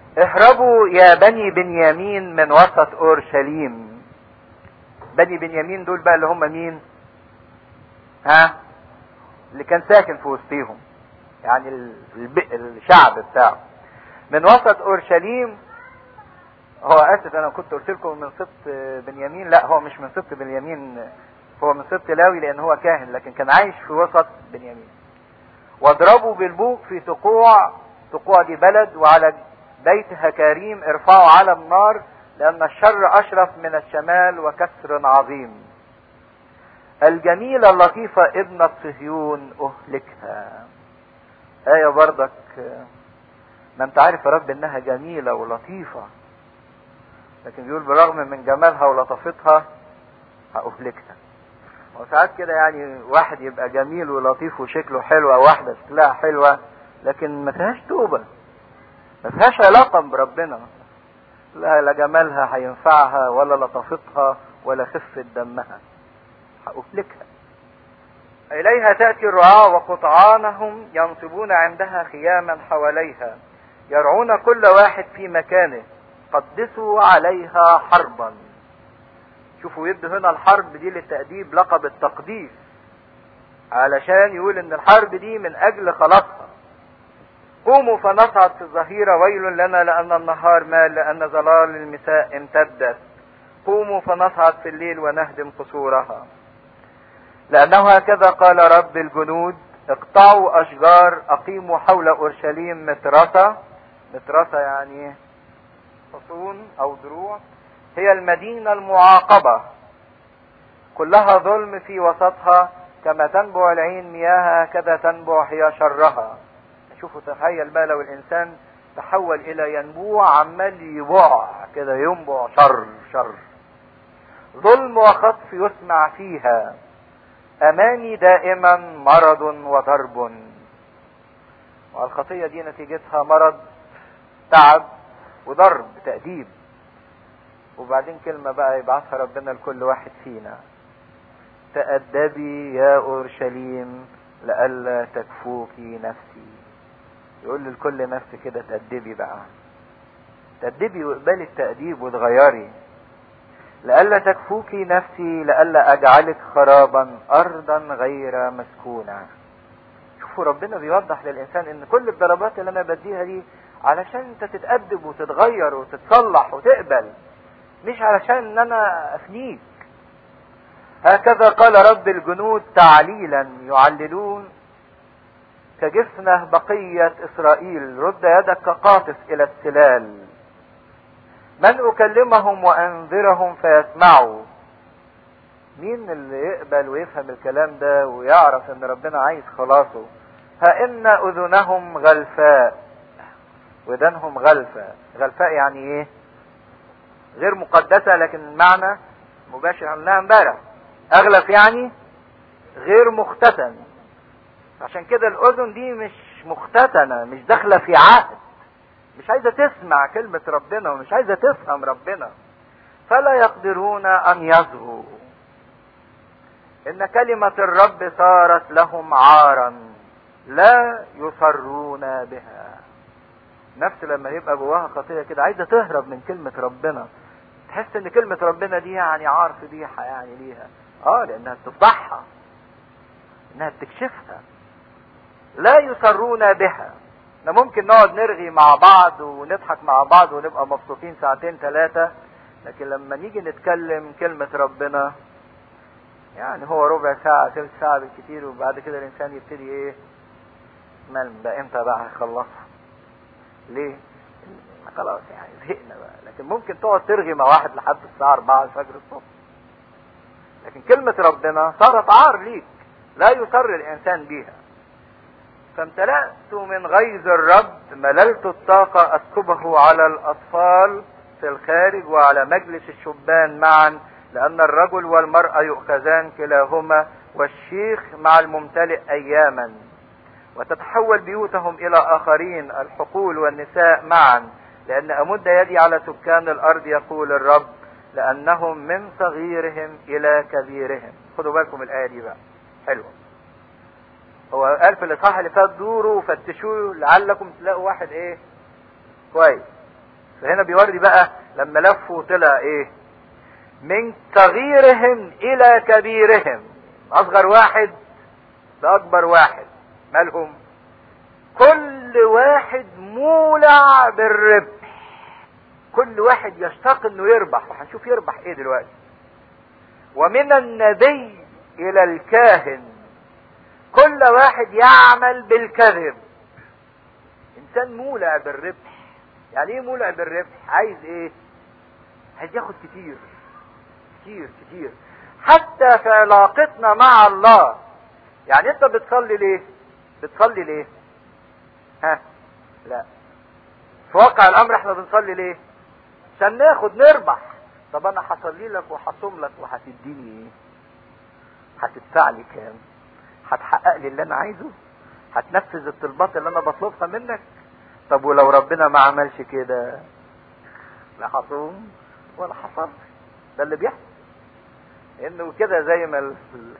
اهربوا يا بني بنيامين من وسط اورشليم بني بنيامين دول بقى اللي هم مين ها اللي كان ساكن في وسطيهم يعني الب... الشعب بتاعه من وسط اورشليم هو اسف انا كنت قلت لكم من سبط بنيامين لا هو مش من سبط بنيامين هو من سبط لاوي لان هو كاهن لكن كان عايش في وسط بنيامين واضربوا بالبوق في تقوع تقوع دي بلد وعلى بيت هكاريم ارفعوا على النار لان الشر اشرف من الشمال وكسر عظيم الجميلة اللطيفة ابنة صهيون اهلكها آية بردك ما انت عارف يا رب انها جميلة ولطيفة لكن بيقول بالرغم من جمالها ولطافتها هأهلكها وساعات كده يعني واحد يبقى جميل ولطيف وشكله حلو او واحدة شكلها حلوة لكن ما فيهاش توبة ما فيهاش علاقة بربنا لا لا جمالها هينفعها ولا لطافتها ولا خفة دمها هأهلكها إليها تأتي الرعاة وقطعانهم ينصبون عندها خياما حواليها يرعون كل واحد في مكانه قدسوا عليها حربا شوفوا يبدو هنا الحرب دي للتأديب لقب التقديس علشان يقول ان الحرب دي من اجل خلاصها قوموا فنصعد في الظهيرة ويل لنا لأن النهار مال لأن ظلال المساء امتدت قوموا فنصعد في الليل ونهدم قصورها لأنه هكذا قال رب الجنود اقطعوا أشجار أقيموا حول أورشليم مترسة مترسة يعني حصون أو دروع هي المدينة المعاقبة كلها ظلم في وسطها كما تنبع العين مياهها كذا تنبع هي شرها شوفوا تخيل بقى لو الإنسان تحول إلى ينبوع عمال يبوع كده ينبع شر شر ظلم وخطف يسمع فيها امامي دائما مرض وضرب والخطيه دي نتيجتها مرض تعب وضرب تأديب وبعدين كلمة بقى يبعثها ربنا لكل واحد فينا تأدبي يا أورشليم لئلا تكفوكي نفسي يقول لكل نفس كده تأدبي بقى تأدبي واقبلي التأديب وتغيري لئلا تكفوكي نفسي لئلا اجعلك خرابا ارضا غير مسكونة شوفوا ربنا بيوضح للانسان ان كل الضربات اللي انا بديها دي علشان انت تتأدب وتتغير وتتصلح وتقبل مش علشان ان انا افنيك هكذا قال رب الجنود تعليلا يعللون كجفنة بقية اسرائيل رد يدك كقاطف الى السلال من اكلمهم وانذرهم فيسمعوا مين اللي يقبل ويفهم الكلام ده ويعرف ان ربنا عايز خلاصه ها ان اذنهم غلفاء ودانهم غلفاء غلفاء يعني ايه غير مقدسة لكن المعنى مباشر عنها امبارح اغلف يعني غير مختتن عشان كده الاذن دي مش مختتنة مش داخلة في عقد مش عايزة تسمع كلمة ربنا ومش عايزة تفهم ربنا فلا يقدرون ان يصغوا ان كلمة الرب صارت لهم عارا لا يصرون بها نفس لما يبقى جواها خطية كده عايزة تهرب من كلمة ربنا تحس ان كلمة ربنا دي يعني عار فضيحة يعني ليها اه لانها بتفضحها انها بتكشفها لا يصرون بها احنا ممكن نقعد نرغي مع بعض ونضحك مع بعض ونبقى مبسوطين ساعتين ثلاثة لكن لما نيجي نتكلم كلمة ربنا يعني هو ربع ساعة ثلث ساعة بالكتير وبعد كده الإنسان يبتدي إيه مال ده إمتى بقى هيخلصها ليه؟ خلاص يعني زهقنا بقى لكن ممكن تقعد ترغي مع واحد لحد الساعة 4 الفجر الصبح لكن كلمة ربنا صارت عار ليك لا يصر الإنسان بيها فامتلأت من غيظ الرب مللت الطاقة أسكبه على الأطفال في الخارج وعلى مجلس الشبان معا لأن الرجل والمرأة يؤخذان كلاهما والشيخ مع الممتلئ أياما وتتحول بيوتهم إلى آخرين الحقول والنساء معا لأن أمد يدي على سكان الأرض يقول الرب لأنهم من صغيرهم إلى كبيرهم خدوا بالكم الآية دي بقى حلوة هو قال في الإصحاح اللي فات دوروا وفتشوه لعلكم تلاقوا واحد إيه كويس فهنا بيوري بقى لما لفوا طلع ايه من صغيرهم الى كبيرهم اصغر واحد لاكبر واحد مالهم كل واحد مولع بالربح كل واحد يشتاق انه يربح وهنشوف يربح ايه دلوقتي ومن النبي الى الكاهن كل واحد يعمل بالكذب انسان مولع بالربح يعني ايه مولع بالربح عايز ايه عايز ياخد كتير كتير كتير حتى في علاقتنا مع الله يعني انت بتصلي ليه بتصلي ليه ها لا في واقع الامر احنا بنصلي ليه عشان ناخد نربح طب انا هصلي لك وهصوم لك وهتديني ايه هتدفع لي كام هتحقق لي اللي انا عايزه هتنفذ الطلبات اللي انا بطلبها منك طب ولو ربنا ما عملش كده لا هصوم ولا هصلي ده اللي بيحصل انه كده زي ما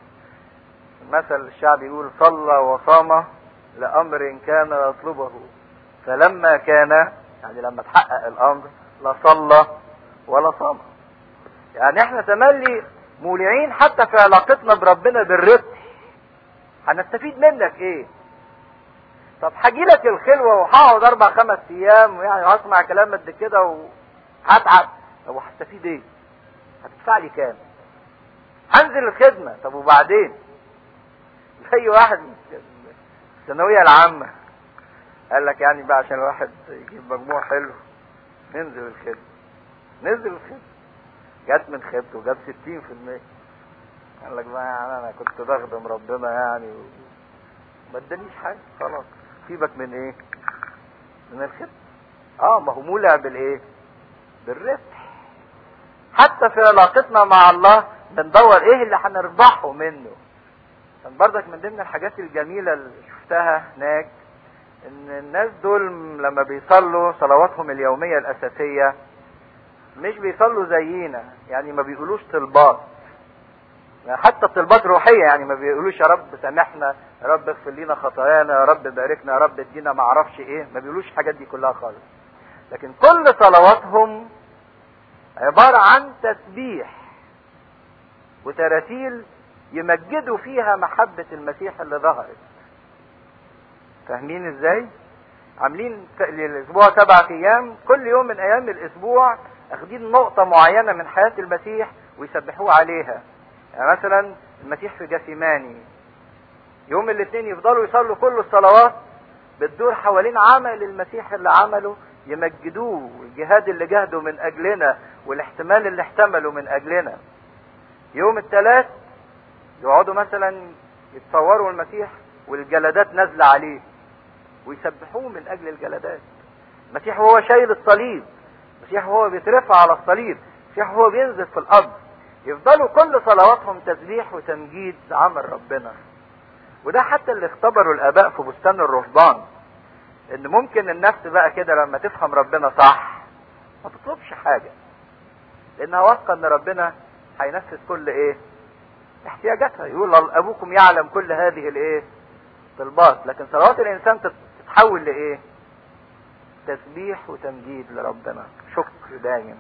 المثل الشعبي يقول صلى وصام لامر كان يطلبه فلما كان يعني لما تحقق الامر لا صلى ولا صام يعني احنا تملي مولعين حتى في علاقتنا بربنا بالربح هنستفيد منك ايه طب هاجي لك الخلوه وهقعد اربع خمس ايام ويعني هسمع كلام قد كده وهتعب طب وهستفيد ايه؟ هتدفع لي كام؟ هنزل الخدمه طب وبعدين؟ زي واحد الثانويه العامه قال لك يعني بقى عشان الواحد يجيب مجموع حلو ننزل الخدمه نزل الخدمه جت من خدمته جاب 60% قال لك بقى يعني انا كنت بخدم ربنا يعني وما ادانيش حاجه خلاص سيبك من ايه من الخدمه اه ما هو مولع بالايه بالربح حتى في علاقتنا مع الله بندور ايه اللي هنربحه منه كان برضك من ضمن الحاجات الجميلة اللي شفتها هناك ان الناس دول لما بيصلوا صلواتهم اليومية الاساسية مش بيصلوا زينا يعني ما بيقولوش طلبات حتى الطلبات روحية يعني ما بيقولوش يا رب سامحنا يا رب اغفر لنا خطايانا يا رب باركنا يا رب ادينا ما اعرفش ايه ما بيقولوش الحاجات دي كلها خالص لكن كل صلواتهم عبارة عن تسبيح وتراتيل يمجدوا فيها محبة المسيح اللي ظهرت فاهمين ازاي عاملين الاسبوع سبعة ايام كل يوم من ايام الاسبوع اخدين نقطة معينة من حياة المسيح ويسبحوه عليها يعني مثلا المسيح في جثيماني يوم الاثنين يفضلوا يصلوا كل الصلوات بتدور حوالين عمل المسيح اللي عمله يمجدوه الجهاد اللي جهده من اجلنا والاحتمال اللي احتمله من اجلنا يوم الثلاث يقعدوا مثلا يتصوروا المسيح والجلدات نازله عليه ويسبحوه من اجل الجلدات المسيح وهو شايل الصليب المسيح وهو بيترفع على الصليب المسيح وهو بينزل في الارض يفضلوا كل صلواتهم تسبيح وتمجيد عمل ربنا وده حتى اللي اختبروا الاباء في بستان الرهبان ان ممكن النفس بقى كده لما تفهم ربنا صح ما تطلبش حاجة لانها واثقة ان ربنا هينفذ كل ايه احتياجاتها يقول ابوكم يعلم كل هذه الايه طلبات لكن صلوات الانسان تتحول لايه تسبيح وتمجيد لربنا شكر دايم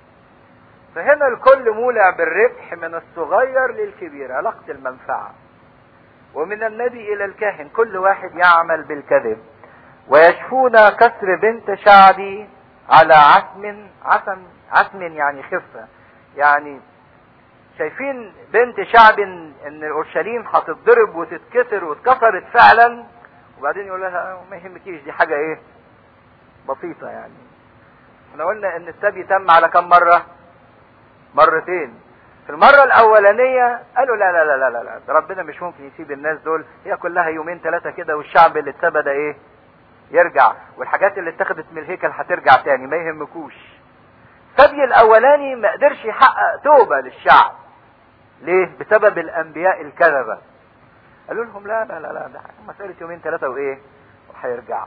فهنا الكل مولع بالربح من الصغير للكبير علاقة المنفعة ومن النبي الى الكاهن كل واحد يعمل بالكذب ويشفون كسر بنت شعبي على عسم عسم عسم يعني خفة يعني شايفين بنت شعب ان اورشليم هتتضرب وتتكسر واتكسرت فعلا وبعدين يقول لها ما يهمكيش دي حاجة ايه بسيطة يعني احنا قلنا ان السبي تم على كم مرة مرتين في المرة الأولانية قالوا لا لا لا لا لا, لا. ده ربنا مش ممكن يسيب الناس دول هي كلها يومين ثلاثة كده والشعب اللي اتسبى ده ايه يرجع والحاجات اللي اتخذت من الهيكل هترجع تاني ما يهمكوش السبي الأولاني ما قدرش يحقق توبة للشعب ليه؟ بسبب الأنبياء الكذبة قالوا لهم لا لا لا لا ده مسألة يومين ثلاثة وإيه؟ وهيرجعوا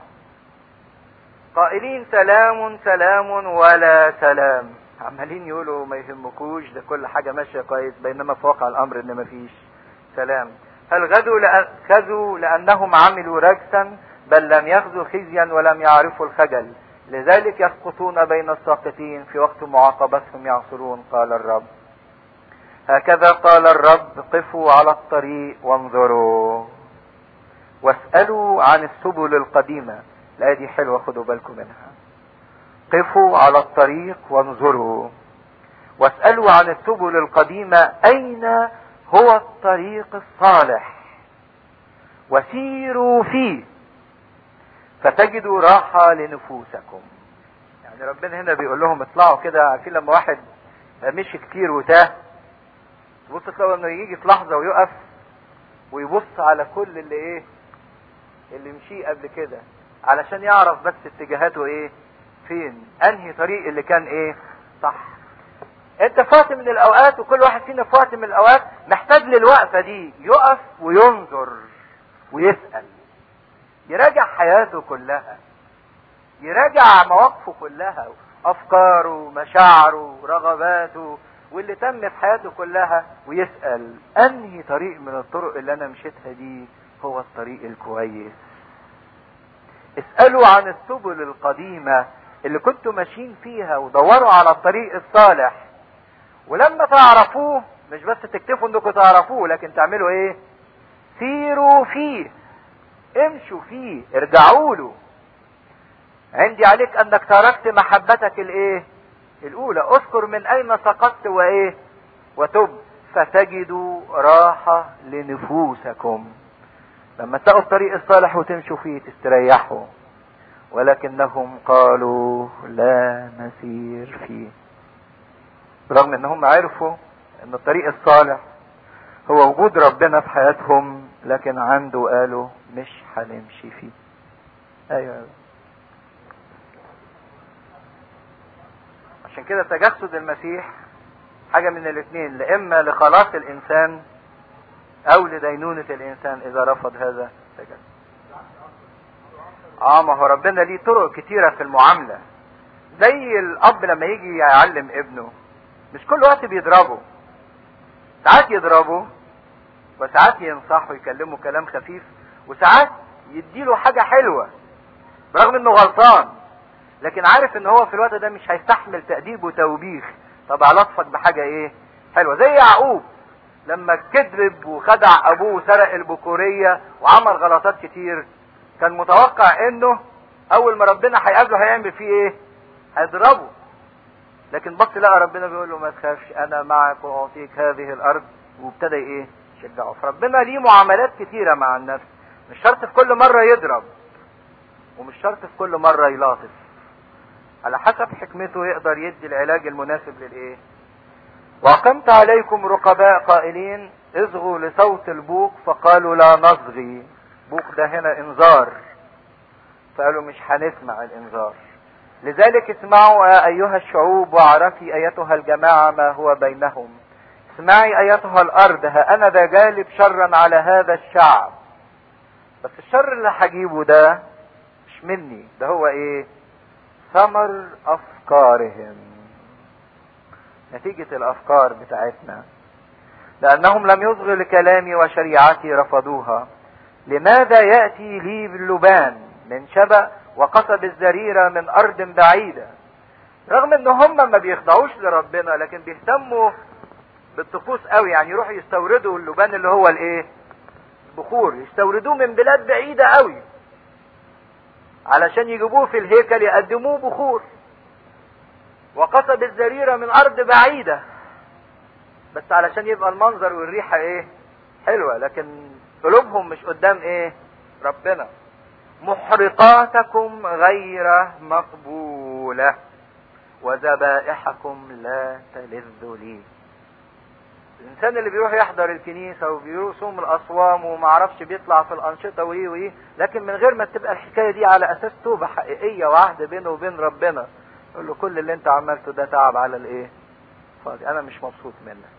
قائلين سلام سلام ولا سلام عمالين يقولوا ما يهمكوش ده كل حاجة ماشية كويس بينما في واقع الأمر إن مفيش سلام هل غدوا لأن خذوا لأنهم عملوا رجسا بل لم يخذوا خزيا ولم يعرفوا الخجل لذلك يسقطون بين الساقطين في وقت معاقبتهم يعصرون قال الرب هكذا قال الرب قفوا على الطريق وانظروا واسألوا عن السبل القديمة الآية دي حلوة خدوا بالكم منها قفوا على الطريق وانظروا واسألوا عن السبل القديمة أين هو الطريق الصالح وسيروا فيه فتجدوا راحة لنفوسكم يعني ربنا هنا بيقول لهم اطلعوا كده عارفين لما واحد مشي كتير وتاه تبص تلاقوا انه يجي في لحظة ويقف ويبص على كل اللي ايه اللي مشيه قبل كده علشان يعرف بس اتجاهاته ايه فين انهي طريق اللي كان ايه صح انت في وقت من الاوقات وكل واحد فينا في وقت من الاوقات محتاج للوقفة دي يقف وينظر ويسأل يراجع حياته كلها يراجع مواقفه كلها افكاره مشاعره رغباته واللي تم في حياته كلها ويسأل انهي طريق من الطرق اللي انا مشيتها دي هو الطريق الكويس اسألوا عن السبل القديمة اللي كنتوا ماشيين فيها ودوروا على الطريق الصالح ولما تعرفوه مش بس تكتفوا انكم تعرفوه لكن تعملوا ايه سيروا فيه امشوا فيه ارجعوا له عندي عليك انك تركت محبتك الايه الاولى اذكر من اين سقطت وايه وتب فتجدوا راحة لنفوسكم لما تلاقوا الطريق الصالح وتمشوا فيه تستريحوا ولكنهم قالوا لا نسير فيه رغم انهم عرفوا ان الطريق الصالح هو وجود ربنا في حياتهم لكن عنده قالوا مش هنمشي فيه ايوه عشان كده تجسد المسيح حاجة من الاثنين لاما لخلاص الانسان او لدينونة الانسان اذا رفض هذا التجسد اه ما هو ربنا ليه طرق كتيرة في المعاملة زي الاب لما يجي يعلم ابنه مش كل وقت بيضربه ساعات يضربه وساعات ينصحه يكلمه كلام خفيف وساعات يديله حاجة حلوة برغم انه غلطان لكن عارف ان هو في الوقت ده مش هيستحمل تأديب وتوبيخ طب لطفك بحاجة ايه حلوة زي يعقوب لما كذب وخدع ابوه وسرق البكورية وعمل غلطات كتير كان متوقع انه اول ما ربنا هيقابله هيعمل فيه ايه هيضربه لكن بص لقى ربنا بيقول له ما تخافش انا معك واعطيك هذه الارض وابتدى ايه يشجعه فربنا ليه معاملات كتيره مع النفس مش شرط في كل مره يضرب ومش شرط في كل مره يلاطف على حسب حكمته يقدر يدي العلاج المناسب للايه واقمت عليكم رقباء قائلين اصغوا لصوت البوق فقالوا لا نصغي بوق ده هنا انذار فقالوا مش هنسمع الانذار لذلك اسمعوا يا ايها الشعوب واعرفي ايتها الجماعة ما هو بينهم اسمعي ايتها الارض ها انا ذا جالب شرا على هذا الشعب بس الشر اللي هجيبه ده مش مني ده هو ايه ثمر افكارهم نتيجة الافكار بتاعتنا لانهم لم يصغوا لكلامي وشريعتي رفضوها لماذا يأتي لي باللبان من شبأ وقصب الزريرة من أرض بعيدة رغم ان هم ما بيخضعوش لربنا لكن بيهتموا بالطقوس قوي يعني يروحوا يستوردوا اللبان اللي هو الايه بخور يستوردوه من بلاد بعيدة قوي علشان يجيبوه في الهيكل يقدموه بخور وقصب الزريرة من أرض بعيدة بس علشان يبقى المنظر والريحة ايه حلوة لكن قلوبهم مش قدام ايه ربنا محرقاتكم غير مقبولة وذبائحكم لا تلذ لي الانسان اللي بيروح يحضر الكنيسة وبيرسم الاصوام وما عرفش بيطلع في الانشطة وايه وايه لكن من غير ما تبقى الحكاية دي على اساس توبة حقيقية وعهد بينه وبين ربنا يقول له كل اللي انت عملته ده تعب على الايه فاضي انا مش مبسوط منك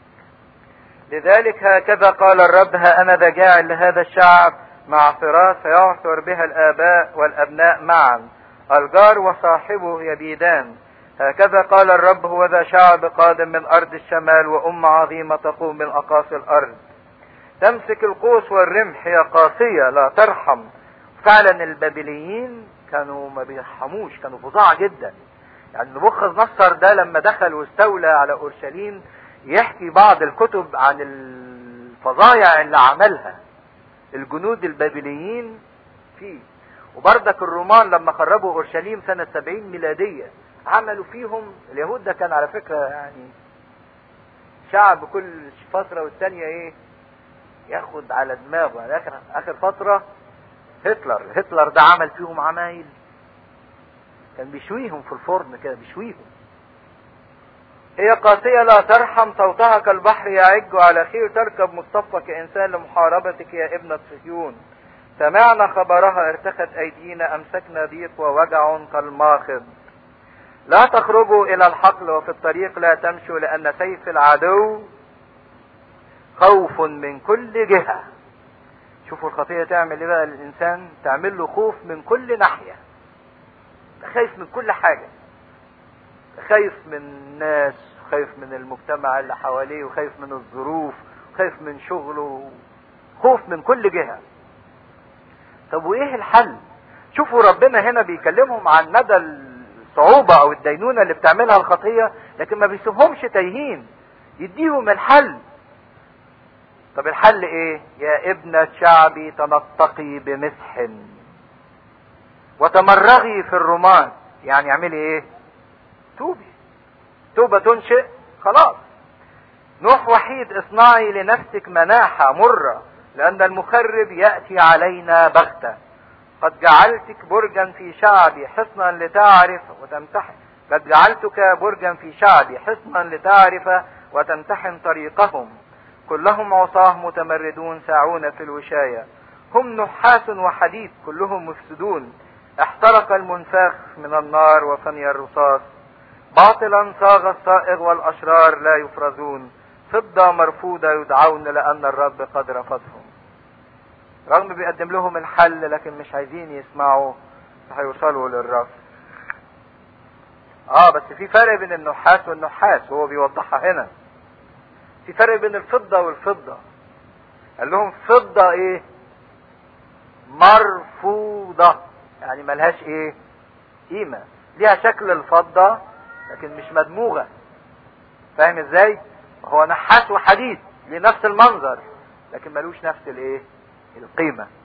لذلك هكذا قال الرب ها انا ذا جاعل لهذا الشعب معصرات سيعثر بها الآباء والأبناء معا الجار وصاحبه يبيدان هكذا قال الرب هو ذا شعب قادم من أرض الشمال وأم عظيمة تقوم من أقاصي الأرض تمسك القوس والرمح هي قاسية لا ترحم فعلا البابليين كانوا ما بيرحموش كانوا فظاع جدا يعني نبوخذ نصر ده لما دخل واستولى على اورشليم يحكي بعض الكتب عن الفظايع اللي عملها الجنود البابليين فيه وبردك الرومان لما خربوا اورشليم سنة 70 ميلادية عملوا فيهم اليهود ده كان على فكرة يعني شعب كل فترة والتانية ايه ياخد على دماغه يعني اخر اخر فترة هتلر هتلر ده عمل فيهم عمايل كان بيشويهم في الفرن كده بيشويهم هي قاسية لا ترحم صوتها كالبحر يعج على خير تركب مصطفى كإنسان لمحاربتك يا ابنة صهيون سمعنا خبرها ارتخت أيدينا أمسكنا ضيق ووجع كالماخض لا تخرجوا إلى الحقل وفي الطريق لا تمشوا لأن سيف العدو خوف من كل جهة شوفوا الخطية تعمل ايه بقى الإنسان تعمل له خوف من كل ناحية خايف من كل حاجة خايف من الناس خايف من المجتمع اللي حواليه وخايف من الظروف خايف من شغله خوف من كل جهة طب وايه الحل شوفوا ربنا هنا بيكلمهم عن مدى الصعوبة او الدينونة اللي بتعملها الخطية لكن ما بيسيبهمش تايهين يديهم الحل طب الحل ايه يا ابنة شعبي تنطقي بمسح وتمرغي في الرمان يعني اعملي ايه توبي توبة تنشئ خلاص نوح وحيد اصنعي لنفسك مناحة مرة لأن المخرب يأتي علينا بغتة قد جعلتك برجا في شعبي حصنا لتعرف وتمتحن قد جعلتك برجا في شعبي حصنا لتعرف وتمتحن طريقهم كلهم عصاه متمردون ساعون في الوشاية هم نحاس وحديد كلهم مفسدون احترق المنفاخ من النار وفني الرصاص باطلا صاغ الصائغ والاشرار لا يفرزون فضة مرفوضة يدعون لأن الرب قد رفضهم رغم بيقدم لهم الحل لكن مش عايزين يسمعوا هيوصلوا للرفض اه بس في فرق بين النحاس والنحاس وهو بيوضحها هنا في فرق بين الفضة والفضة قال لهم فضة ايه مرفوضة يعني ملهاش ايه قيمة ليها شكل الفضة لكن مش مدموغة فاهم ازاي هو نحاس وحديد لنفس المنظر لكن ملوش نفس الايه القيمة